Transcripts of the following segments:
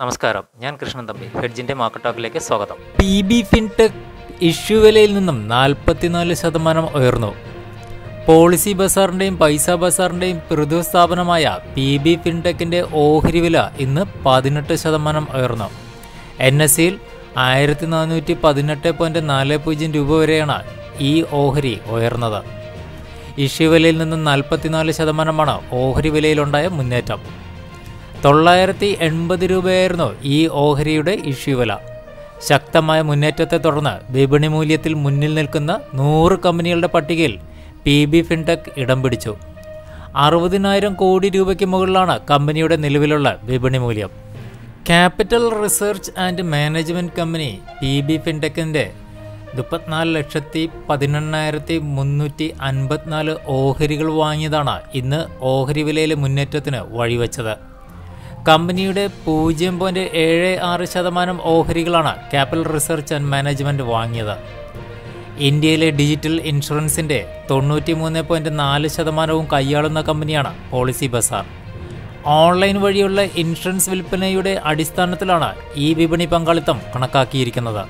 നമസ്കാരം ഞാൻ കൃഷ്ണൻ തമ്പി ഹെഡ്ജിന്റെ മാർക്കറ്റ് ടോക്കിലേക്ക് സ്വാഗതം പി ബി ഫിൻടെക് ഇഷ്യൂ വിലയിൽ നിന്നും നാൽപ്പത്തിനാല് ശതമാനം ഉയർന്നു പോളിസി ബസാറിന്റെയും പൈസ ബസാറിന്റെയും പിതൃ സ്ഥാപനമായ പി ബി ഫിൻടെക്കിന്റെ ഓഹരി വില ഇന്ന് പതിനെട്ട് ശതമാനം ഉയർന്നു എൻ എസ് സിയിൽ ആയിരത്തി നാനൂറ്റി പതിനെട്ട് പോയിന്റ് നാല് പൂജ്യം രൂപ വരെയാണ് ഈ ഓഹരി ഉയർന്നത് ഇഷ്യൂ വിലയിൽ നിന്നും നാൽപ്പത്തിനാല് ശതമാനമാണ് ഓഹരി വിലയിലുണ്ടായ മുന്നേറ്റം തൊള്ളായിരത്തി എൺപത് രൂപയായിരുന്നു ഈ ഓഹരിയുടെ ഇഷ്യൂ വില ശക്തമായ മുന്നേറ്റത്തെ തുടർന്ന് വിപണി മൂല്യത്തിൽ മുന്നിൽ നിൽക്കുന്ന നൂറ് കമ്പനികളുടെ പട്ടികയിൽ പി ബി ഫിൻടെക് ഇടം പിടിച്ചു അറുപതിനായിരം കോടി രൂപയ്ക്ക് മുകളിലാണ് കമ്പനിയുടെ നിലവിലുള്ള വിപണി മൂല്യം capital research and management company P B ഫിൻടെക്കിൻ്റെ മുപ്പത്തിനാല് ലക്ഷത്തി പതിനെണ്ണായിരത്തി മുന്നൂറ്റി അൻപത്തിനാല് ഓഹരികൾ വാങ്ങിയതാണ് ഇന്ന് ഓഹരി വിലയിലെ മുന്നേറ്റത്തിന് വഴിവെച്ചത് കമ്പനിയുടെ പൂജ്യം പോയിന്റ് ഏഴ് ആറ് ശതമാനം ഓഹരികളാണ് ക്യാപിറ്റൽ റിസർച്ച് ആൻഡ് മാനേജ്മെൻറ്റ് വാങ്ങിയത് ഇന്ത്യയിലെ ഡിജിറ്റൽ ഇൻഷുറൻസിൻ്റെ തൊണ്ണൂറ്റി മൂന്ന് പോയിന്റ് നാല് ശതമാനവും കൈയാളുന്ന കമ്പനിയാണ് പോളിസി ബസാർ ഓൺലൈൻ വഴിയുള്ള ഇൻഷുറൻസ് വിൽപ്പനയുടെ അടിസ്ഥാനത്തിലാണ് ഈ വിപണി പങ്കാളിത്തം കണക്കാക്കിയിരിക്കുന്നത്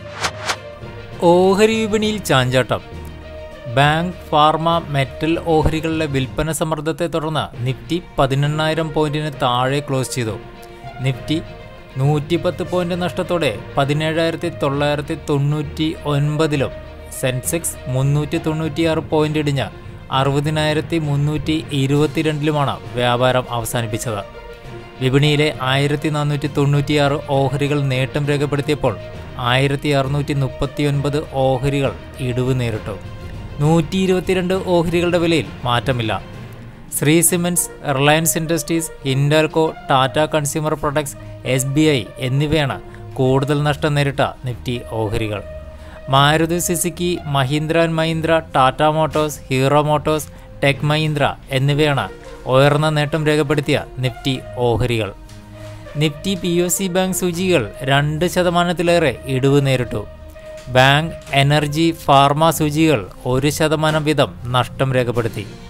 ഓഹരി വിപണിയിൽ ചാഞ്ചാട്ടം ബാങ്ക് ഫാർമ മെറ്റൽ ഓഹരികളിലെ വിൽപ്പന സമ്മർദ്ദത്തെ തുടർന്ന് നിഫ്റ്റി പതിനെണ്ണായിരം പോയിന്റിന് താഴെ ക്ലോസ് ചെയ്തു നിഫ്റ്റി നൂറ്റിപ്പത്ത് പോയിന്റ് നഷ്ടത്തോടെ പതിനേഴായിരത്തി തൊള്ളായിരത്തി തൊണ്ണൂറ്റി ഒൻപതിലും സെൻസെക്സ് മുന്നൂറ്റി തൊണ്ണൂറ്റിയാറ് പോയിന്റ് ഇടിഞ്ഞ് അറുപതിനായിരത്തി മുന്നൂറ്റി ഇരുപത്തിരണ്ടിലുമാണ് വ്യാപാരം അവസാനിപ്പിച്ചത് വിപണിയിലെ ആയിരത്തി നാനൂറ്റി തൊണ്ണൂറ്റിയാറ് ഓഹരികൾ നേട്ടം രേഖപ്പെടുത്തിയപ്പോൾ ആയിരത്തി അറുന്നൂറ്റി മുപ്പത്തിയൊൻപത് ഓഹരികൾ ഇടിവ് നേരിട്ടു നൂറ്റി ഇരുപത്തിരണ്ട് ഓഹരികളുടെ വിലയിൽ മാറ്റമില്ല Shree Siemens Reliance Industries Hindalco Tata consumer products S B I എന്നിവയാണ് കൂടുതൽ നഷ്ടം നേരിട്ട നിഫ്റ്റി ഓഹരികൾ Maruti Suzuki Mahindra and Mahindra Tata Motors Hero Motors Tech Mahindra എന്നിവയാണ് ഉയർന്ന നേട്ടം രേഖപ്പെടുത്തിയ നിഫ്റ്റി ഓഹരികൾ Nifty P O C bank സൂചികൾ രണ്ട് ശതമാനത്തിലേറെ ഇടിവ് നേരിട്ടു ബാങ്ക് എനർജി ഫാർമ സൂചികൾ ഒരു ശതമാനം വീതം നഷ്ടം രേഖപ്പെടുത്തി